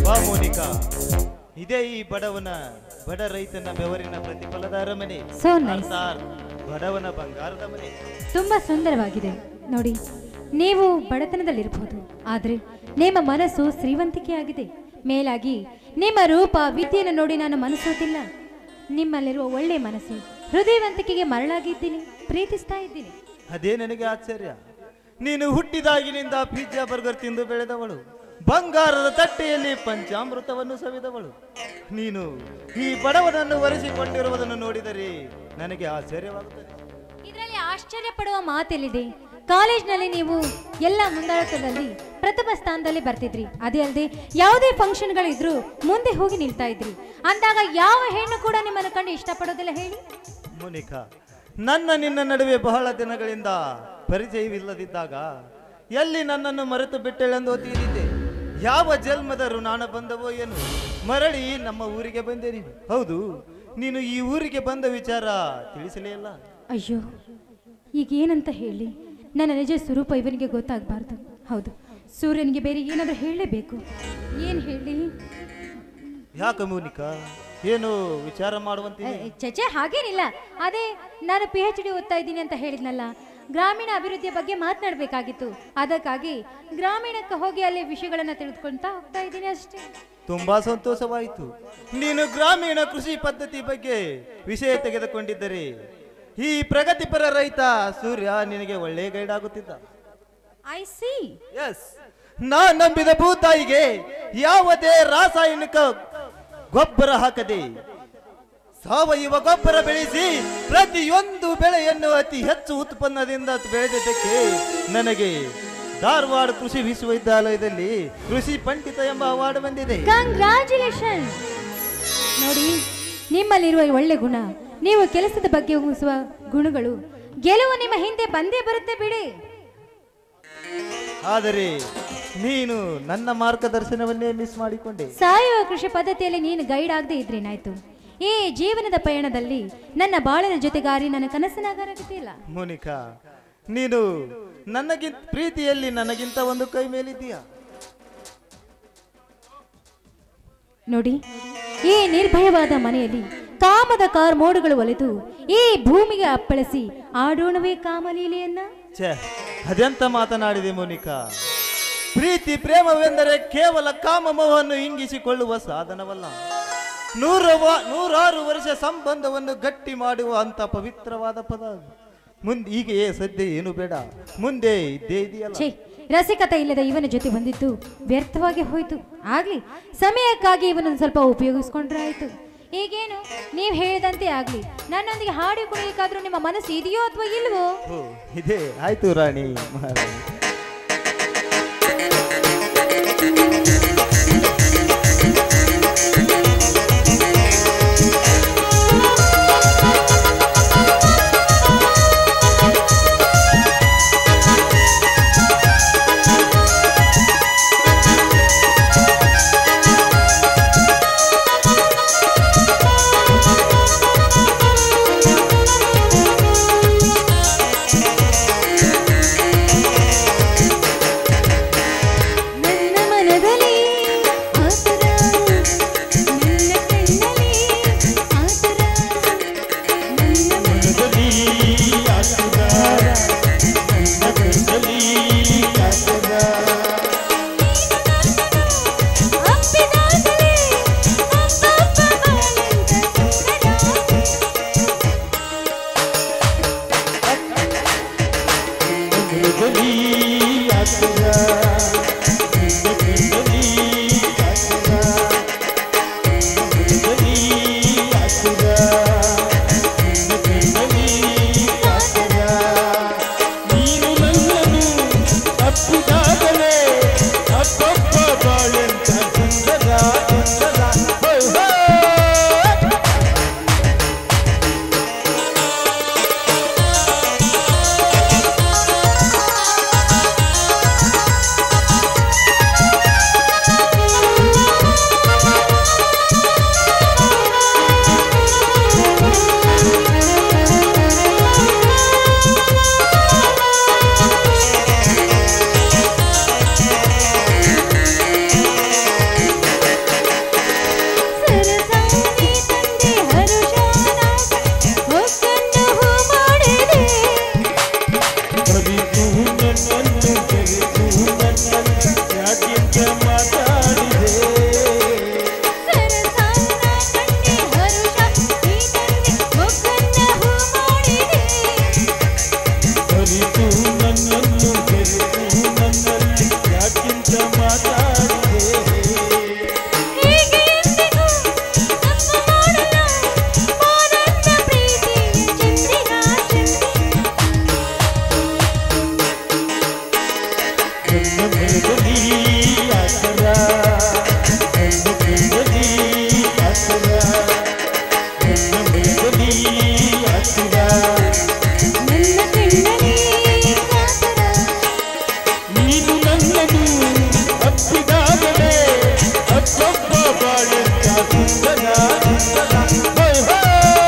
ವಾ ಮೋನಿಕಾ ಇದೇ ಈ ಬಡವನ ಬಡ ರೈತನ ಬೆವರಿನ ಪ್ರತಿಫಲದ ಅರಮನೆ So nice. ಅರ್ಥಾತ್ ಬಡವನ ಬಂಗಾರದ ಮನೆ ತುಂಬಾ ಸುಂದರವಾಗಿದೆ ನೋಡಿ ನೀವು ಬಡತನದಲ್ಲಿರಬಹುದು ಆದರೆ ನಿಮ್ಮ ಮನಸ್ಸು ಶ್ರೀವಂತಿಕೆಯಾಗಿದೆ ಮೇಲಾಗಿ ನಿಮ್ಮ ರೂಪ ವಿದ್ಯೆಯನ್ನು ನೋಡಿ ನಾನು ಮನಸ್ಸೋತಿಲ್ಲ ನಿಮ್ಮಲ್ಲಿರುವ ಒಳ್ಳೆಯ ಮನಸ್ಸು ಹೃದಯವಂತಿಕೆಗೆ ಮರಳಾಗಿದ್ದೀನಿ ಪ್ರೀತಿಸ್ತಾ ಇದ್ದೀನಿ ಅದೇ ನನಗೆ ಆಶ್ಚರ್ಯ ನೀನು ಹುಟ್ಟಿದಾಗಿನಿಂದ ಪಿಜ್ಜಾ ಬರ್ಗರ್ ತಿಂದು ಬೆಳೆದವಳು ಬಂಗಾರದ ತಟ್ಟೆಯಲ್ಲಿ ಪಂಚಾಮೃತವನ್ನು ಸವಿದವಳು ನೀನು ಈ ಬಡವನನ್ನು ಒರೆಸಿಕೊಂಡಿರುವುದನ್ನು ನೋಡಿದರೆ ನನಗೆ ಆಶ್ಚರ್ಯವಾಗುತ್ತದೆ ಇದರಲ್ಲಿ ಆಶ್ಚರ್ಯ ಪಡುವ ಮಾತೆಲ್ಲಿದೆ ಕಾಲೇಜ್ನಲ್ಲಿ ನೀವು ಎಲ್ಲ ಮುಂದಾಳತ್ವದಲ್ಲಿ ಪ್ರಥಮ ಸ್ಥಾನದಲ್ಲಿ ಬರ್ತಿದ್ರಿ ಅದೇ ಅಲ್ಲದೆ ಯಾವುದೇ ಫಂಕ್ಷನ್ಗಳಿದ್ರು ಮುಂದೆ ಹೋಗಿ ನಿಲ್ತಾ ಇದ್ರಿ ಅಂದಾಗ ಯಾವ ಹೆಣ್ಣು ಕೂಡ ನಿಮ್ಮನ್ನು ಕಂಡು ಇಷ್ಟಪಡೋದಿಲ್ಲ ಹೇಳಿ ಮುನಿಕಾ ನನ್ನ ನಿನ್ನ ನಡುವೆ ಬಹಳ ದಿನಗಳಿಂದ ಪರಿಚಯವಿಲ್ಲದಿದ್ದಾಗ ಎಲ್ಲಿ ನನ್ನನ್ನು ಮರೆತು ಬಿಟ್ಟಳೆಂದು ತಿಳಿದಿದ್ದೆ ಯಾವ ಜನ್ಮದ ಋಣಾಣ ಬಂದವೋ ಏನು ಮರಳಿ ನಮ್ಮ ಊರಿಗೆ ಬಂದೆ ನೀನು ಹೌದು ನೀನು ಈ ಊರಿಗೆ ಬಂದ ವಿಚಾರ ತಿಳಿಸಲೇ ಇಲ್ಲ ಅಯ್ಯೋ ಈಗ ಏನಂತ ಹೇಳಿ ನನ್ನ ನಿಜ ಸ್ವರೂಪ ಇವನಿಗೆ ಗೊತ್ತಾಗಬಾರ್ದು ಹೌದು ಸೂರ್ಯನಿಗೆ ಬೇರೆ ಏನಾದರೂ ಹೇಳಲೇಬೇಕು ಏನು ಹೇಳಿ ಯಾಕೆ ಮುನಿಕಾ ಏನು ವಿಚಾರ ಮಾಡುವಂತೀನಿ ಚಚೆ ಹಾಗೇನಿಲ್ಲ ಅದೇ ನಾನು ಪಿ ಎಚ್ ಡಿ ಓದ್ತಾ ಇದ್ದೀನಿ ಅಂತ ಹೇಳಿದ್ನಲ್ಲ ಗ್ರಾಮೀಣ ಅಭಿವೃದ್ಧಿಯ ಬಗ್ಗೆ ಮಾತನಾಡಬೇಕಾಗಿತ್ತು ಅದಕ್ಕಾಗಿ ಗ್ರಾಮೀಣಕ್ಕೆ ಹೋಗಿ ಅಲ್ಲಿ ವಿಷಯಗಳನ್ನು ತಿಳಿದುಕೊಳ್ತಾ ಹೋಗ್ತಾ ಇದ್ದೀನಿ ಅಷ್ಟೇ ತುಂಬಾ ಸಂತೋಷವಾಯಿತು ನೀನು ಗ್ರಾಮೀಣ ಕೃಷಿ ಪದ್ಧತಿ ಬಗ್ಗೆ ವಿಷಯ ತೆಗೆದುಕೊಂಡಿದ್ದರೆ ಈ ಪ್ರಗತಿಪರ ರೈತ ಸೂರ್ಯ ನಿನಗೆ ಒಳ್ಳೆ ಗೈಡ್ ಆಗುತ್ತಿದ್ದ ಐ ಸಿ ಎಸ್ ನಾ ನಂಬಿದ ಭೂತಾಯಿಗೆ ಯಾವುದೇ ರಾಸಾಯನಿಕ ಗೊಬ್ಬರ ಹಾಕದೆ ಸಾವಯವ ಗೊಬ್ಬರ ಬೆಳೆಸಿ ಪ್ರತಿಯೊಂದು ಬೆಳೆಯನ್ನು ಅತಿ ಹೆಚ್ಚು ಉತ್ಪನ್ನದಿಂದ ಬೆಳೆದಿದ್ದಕ್ಕೆ ನನಗೆ ಧಾರವಾಡ ಕೃಷಿ ವಿಶ್ವವಿದ್ಯಾಲಯದಲ್ಲಿ ಕೃಷಿ ಪಂಡಿತ ಎಂಬ ಅವಾರ್ಡ್ ಬಂದಿದೆ ಕಂಗ್ರ್ಯಾಚುಲೇಷನ್ ನೋಡಿ ನಿಮ್ಮಲ್ಲಿರುವ ಈ ಒಳ್ಳೆ ಗುಣ ನೀವು ಕೆಲಸದ ಬಗ್ಗೆ ಊಹಿಸುವ ಗುಣಗಳು ಗೆಲುವು ನಿಮ್ಮ ಹಿಂದೆ ಬಂದೇ ಬರುತ್ತೆ ಬಿಡಿ ಆದರೆ ನೀನು ನನ್ನ ಮಾರ್ಗದರ್ಶನವನ್ನೇ ಮಿಸ್ ಮಾಡಿಕೊಂಡೆ ಸಾವಯವ ಕೃಷಿ ಪದ್ಧತಿಯಲ್ಲಿ ನೀನು ಗೈಡ್ ಆಗದೆ ಇದ್ರೇನಾಯ್ತು ಈ ಜೀವನದ ಪಯಣದಲ್ಲಿ ನನ್ನ ಬಾಳಿನ ಜೊತೆಗಾರಿ ನನ್ನ ಕನಸಿನಾಗಾರಾಗುತ್ತಿಲ್ಲ ಮೋನಿಕಾ ನೀನು ನನಗಿಂತ ಪ್ರೀತಿಯಲ್ಲಿ ನನಗಿಂತ ಒಂದು ಕೈ ಮೇಲಿದ್ದೀಯಾ ನೋಡಿ ಈ ನಿರ್ಭಯವಾದ ಮನೆಯಲ್ಲಿ ಕಾಮದ ಕಾರ್ ಮೋಡುಗಳು ಒಲೆದು ಈ ಭೂಮಿಗೆ ಅಪ್ಪಳಿಸಿ ಆಡೋಣವೇ ಕಾಮಲೀಲೆಯನ್ನ ಛೇ ಅದೆಂತ ಮಾತನಾಡಿದೆ ಮೋನಿಕಾ ಪ್ರೀತಿ ಪ್ರೇಮವೆಂದರೆ ಕೇವಲ ಕಾಮಮೋಹವನ್ನು ಹಿಂಗಿಸಿಕೊಳ್ಳುವ ಸಾಧನವಲ್ಲ ನೂರ ವ- ನೂರಾರು ವರ್ಷ ಸಂಬಂಧವನ್ನು ಗಟ್ಟಿ ಮಾಡುವ ಅಂತ ಪವಿತ್ರವಾದ ಪದ ಮುಂದೆ ಹೀಗೆಯೇ ಸದ್ಯ ಏನು ಬೇಡ ಮುಂದೆ ಇದ್ದೇ ಇದೆಯಲ್ಲ ಛೇ ರಸಿಕತೆ ಇಲ್ಲದ ಇವನ ಜೊತೆ ಬಂದಿದ್ದು ವ್ಯರ್ಥವಾಗಿ ಹೋಯ್ತು ಆಗ್ಲಿ ಸಮಯಕ್ಕಾಗಿ ಇವನನ್ನು ಸ್ವಲ್ಪ ಉಪಯೋಗಿಸ್ಕೊಂಡ್ರೆ ಆಯ್ತು ಈಗೇನು ನೀವು ಹೇಳಿದಂತೆ ಆಗ್ಲಿ ನನ್ನೊಂದಿಗೆ ಹಾಡಿ ಕುಣಿಲಿಕ್ಕಾದ್ರೂ ನಿಮ್ಮ ಮನಸ್ಸು ಇದೆಯೋ ಅಥವಾ ಇಲ್ವೋ ಓ ಇದೇ ಆಯ್ತು ರಾಣಿ ಮಹಾರಾಣಿ ಿ ಕಟ್ಟಿದಾಗಲೇ ಅಪ್ಪಪ್ಪ ಬಾಳೆಂತ ಸುಂದರ ಸುಂದರ ಹೋಯ್ ಹೋಯ್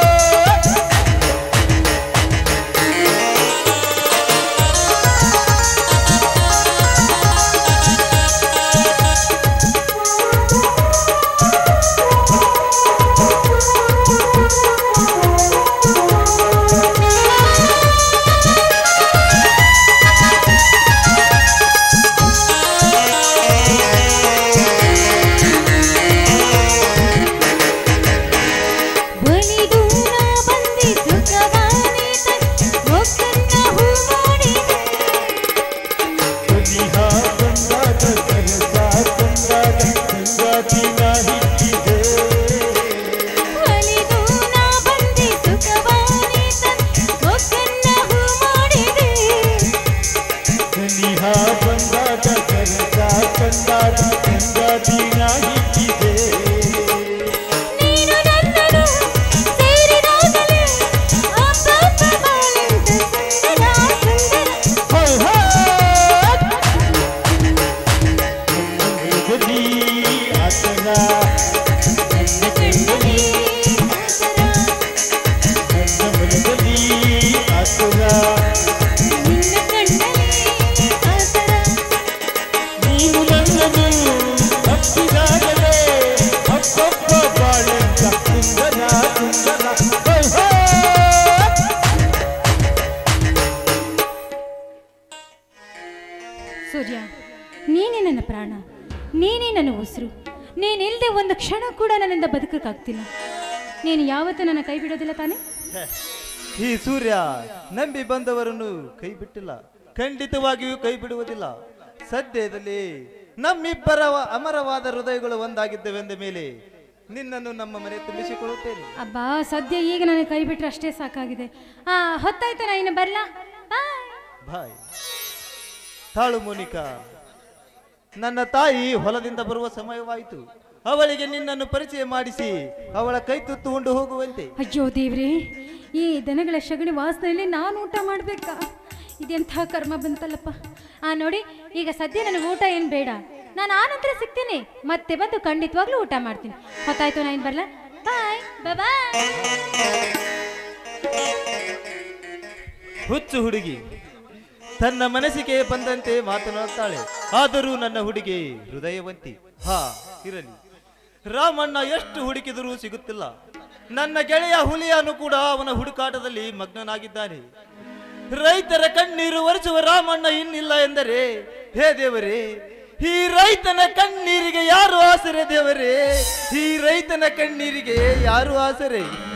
ಬಲಿದು ನಾ ಬಂದಿ ಸುಖವಾನಿ ಮೊಕ್ಕನ್ನ ಹೂ ಮಾಡಿದೆ ಸನಿಹ ಬಂದಾಗ ಸರಸ ಬಂದಾಗ ಸಂಗಾತಿ ನಾ ಹಿಕ್ಕಿದೆ ಬಲಿದು ನಾ ಬಂದಿ ಸುಖವಾನಿ ಮೊಕ್ಕನ್ನ ಹೂ ಮಾಡಿದೆ ಸನಿಹ ಬಂದಾಗ ಸರಸ ಬಂದಾಗ ಸಂಗಾತಿ ನಾ ಹಿಕ್ಕಿದೆ ನೀನು ನನ್ನನು ಸೇರಿದಾಗಲೇ ಅಪ್ಪಪ್ಪ ಬಾಳೆಂತ ಸುಂದರ ಸುಂದರ ಹೋಯ್ ಹೋಯ್ ಗದಿ ಆತನ ನನ್ನ ಕಣ್ಣಲ್ಲಿ ಆಸರ, ನನ್ನ ಮನದಲ್ಲಿ ಆತನ ನಿನ್ನ ಕಣ್ಣಲ್ಲಿ ಆಸರ. ನೀನು ನನ್ನನ್ನು ತಪ್ಪಿದಾಗಲೇ ಅಪ್ಪಪ್ಪ ಬಾಳೆಂತ ಸುಂದರ ಸುಂದರ ಹೋಯ್ ಹೋಯ್ ಸೂರ್ಯ ನೀನೇ ನನ್ನ ಪ್ರಾಣ ನೀನೇ ನನ್ನ ಉಸಿರು ನೀನಿಲ್ಲದೆ ಒಂದು ಕ್ಷಣ ಕೂಡ ನನ್ನಿಂದ ಬದುಕಕ್ಕಾಗ್ತಿಲ್ಲ ನೀನು ಯಾವತ್ತೂ ನನ್ನ ಕೈ ಬಿಡೋದಿಲ್ಲ ತಾನೇ ಈ ಸೂರ್ಯ ನಂಬಿ ಬಂದವರನ್ನು ಕೈ ಬಿಟ್ಟಿಲ್ಲ ಖಂಡಿತವಾಗಿಯೂ ಕೈ ಬಿಡುವುದಿಲ್ಲ ಸದ್ಯದಲ್ಲಿ ನಮ್ಮಿಬ್ಬರ ವ- ಅಮರವಾದ ಹೃದಯಗಳು ಒಂದಾಗಿದ್ದವೆಂದ ಮೇಲೆ ನಿನ್ನನ್ನು ನಮ್ಮ ಮನೆ ತುಂಬಿಸಿಕೊಳ್ಳುತ್ತೇನೆ ಅಬ್ಬಾ ಸದ್ಯ ಈಗ ನನಗೆ ಕೈ ಬಿಟ್ರೆ ಅಷ್ಟೇ ಸಾಕಾಗಿದೆ ಆ ಹೊತ್ತಾಯ್ತು ನಾ ಇನ್ನು ಬರ್ಲಾ ಬಾಯ್ ಬಾಯ್ ತಾಳು ಮೋನಿಕಾ ನನ್ನ ತಾಯಿ ಹೊಲದಿಂದ ಬರುವ ಸಮಯವಾಯಿತು ಅವಳಿಗೆ ನಿನ್ನನ್ನು ಪರಿಚಯ ಮಾಡಿಸಿ ಅವಳ ಕೈ ತುತ್ತು ಉಂಡು ಹೋಗುವಂತೆ ಅಯ್ಯೋ ದೇವ್ರೇ ಈ ದನಗಳ ಸಗಣಿ ವಾಸನೆಯಲ್ಲಿ ನಾನು ಊಟ ಮಾಡಬೇಕಾ ಇದೆಂಥ ಕರ್ಮ ಬಂತಲ್ಲಪ್ಪ ಆ ನೋಡಿ ಈಗ ಸದ್ಯ ನನಗೆ ಊಟ ಏನು ಬೇಡ ನಾನು ಆ ನಂತರ ಸಿಗ್ತೀನಿ ಮತ್ತೆ ಬಂದು ಖಂಡಿತವಾಗ್ಲೂ ಊಟ ಮಾಡ್ತೀನಿ ಹೊತ್ತಾಯ್ತು ನಾನು ಬರ್ಲ ಬಾಯ್ ಬಾಯ್ ಹುಚ್ಚು ಹುಡುಗಿ ತನ್ನ ಮನಸ್ಸಿಗೆ ಬಂದಂತೆ ಮಾತನಾಡುತ್ತಾಳೆ ಆದರೂ ನನ್ನ ಹುಡುಗಿ ಹೃದಯವಂತಿ ಹಾ ಇರಲಿ ರಾಮಣ್ಣ ಎಷ್ಟು ಹುಡುಕಿದರೂ ಸಿಗುತ್ತಿಲ್ಲ ನನ್ನ ಗೆಳೆಯ ಹುಲಿಯಾನು ಕೂಡ ಅವನ ಹುಡುಕಾಟದಲ್ಲಿ ಮಗ್ನನಾಗಿದ್ದಾನೆ ರೈತರ ಕಣ್ಣೀರು ಒರೆಸುವ ರಾಮಣ್ಣ ಇನ್ನಿಲ್ಲ ಎಂದರೆ ಹೇ ದೇವರೇ ಈ ರೈತನ ಕಣ್ಣೀರಿಗೆ ಯಾರು ಆಸರೆ ದೇವರೇ ಈ ರೈತನ ಕಣ್ಣೀರಿಗೆ ಯಾರು ಆಸರೆ